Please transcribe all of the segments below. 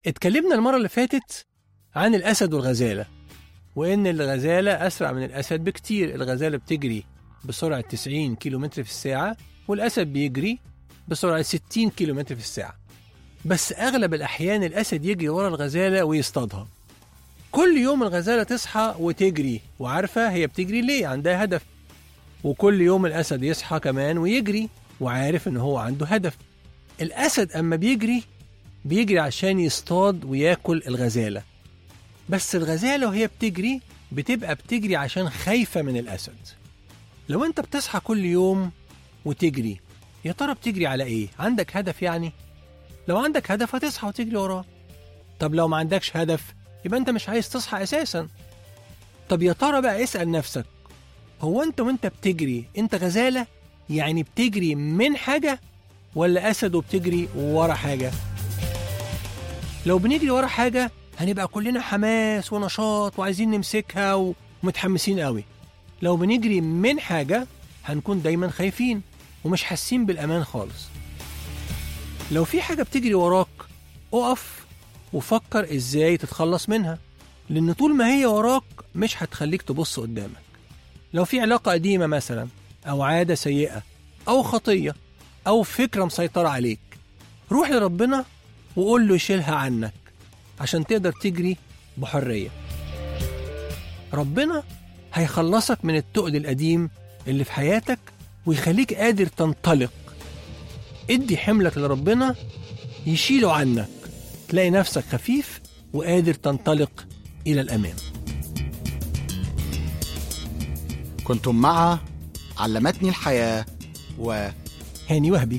اتكلمنا المرة اللي فاتت عن الأسد والغزالة وإن الغزالة أسرع من الأسد بكتير الغزالة بتجري بسرعة 90 كيلومتر في الساعة والأسد بيجري بسرعة 60 كيلومتر في الساعة بس أغلب الأحيان الأسد يجري ورا الغزالة ويصطادها كل يوم الغزالة تصحى وتجري وعارفة هي بتجري ليه عندها هدف وكل يوم الأسد يصحى كمان ويجري وعارف إن هو عنده هدف الأسد أما بيجري بيجري عشان يصطاد وياكل الغزالة بس الغزالة وهي بتجري بتبقى بتجري عشان خايفة من الأسد لو أنت بتصحى كل يوم وتجري يا ترى بتجري على إيه؟ عندك هدف يعني؟ لو عندك هدف هتصحى وتجري وراه طب لو ما عندكش هدف يبقى أنت مش عايز تصحى أساسا طب يا ترى بقى اسأل نفسك هو أنت وأنت بتجري أنت غزالة يعني بتجري من حاجة ولا أسد وبتجري ورا حاجة؟ لو بنجري ورا حاجة هنبقى كلنا حماس ونشاط وعايزين نمسكها ومتحمسين قوي لو بنجري من حاجة هنكون دايما خايفين ومش حاسين بالأمان خالص لو في حاجة بتجري وراك اقف وفكر ازاي تتخلص منها لأن طول ما هي وراك مش هتخليك تبص قدامك لو في علاقة قديمة مثلا أو عادة سيئة أو خطية أو فكرة مسيطرة عليك روح لربنا وقول له يشيلها عنك عشان تقدر تجري بحرية ربنا هيخلصك من التقل القديم اللي في حياتك ويخليك قادر تنطلق ادي حملك لربنا يشيله عنك تلاقي نفسك خفيف وقادر تنطلق إلى الأمام كنتم مع علمتني الحياة و هاني وهبي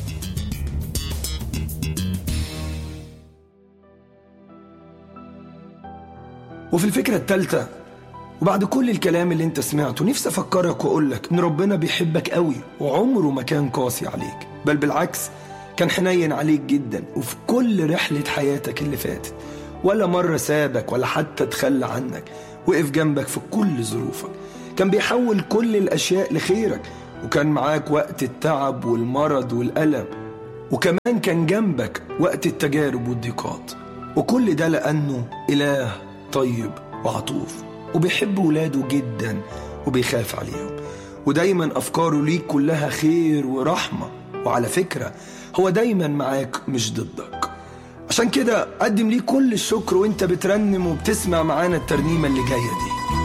وفي الفكرة التالتة وبعد كل الكلام اللي انت سمعته نفسي افكرك واقولك ان ربنا بيحبك قوي وعمره ما كان قاسي عليك بل بالعكس كان حنين عليك جدا وفي كل رحلة حياتك اللي فاتت ولا مرة سابك ولا حتى تخلى عنك وقف جنبك في كل ظروفك كان بيحول كل الأشياء لخيرك وكان معاك وقت التعب والمرض والألم وكمان كان جنبك وقت التجارب والضيقات وكل ده لأنه إله طيب وعطوف وبيحب ولاده جدا وبيخاف عليهم ودايما أفكاره ليك كلها خير ورحمة وعلى فكرة هو دايما معاك مش ضدك عشان كده قدم ليه كل الشكر وانت بترنم وبتسمع معانا الترنيمة اللي جاية دي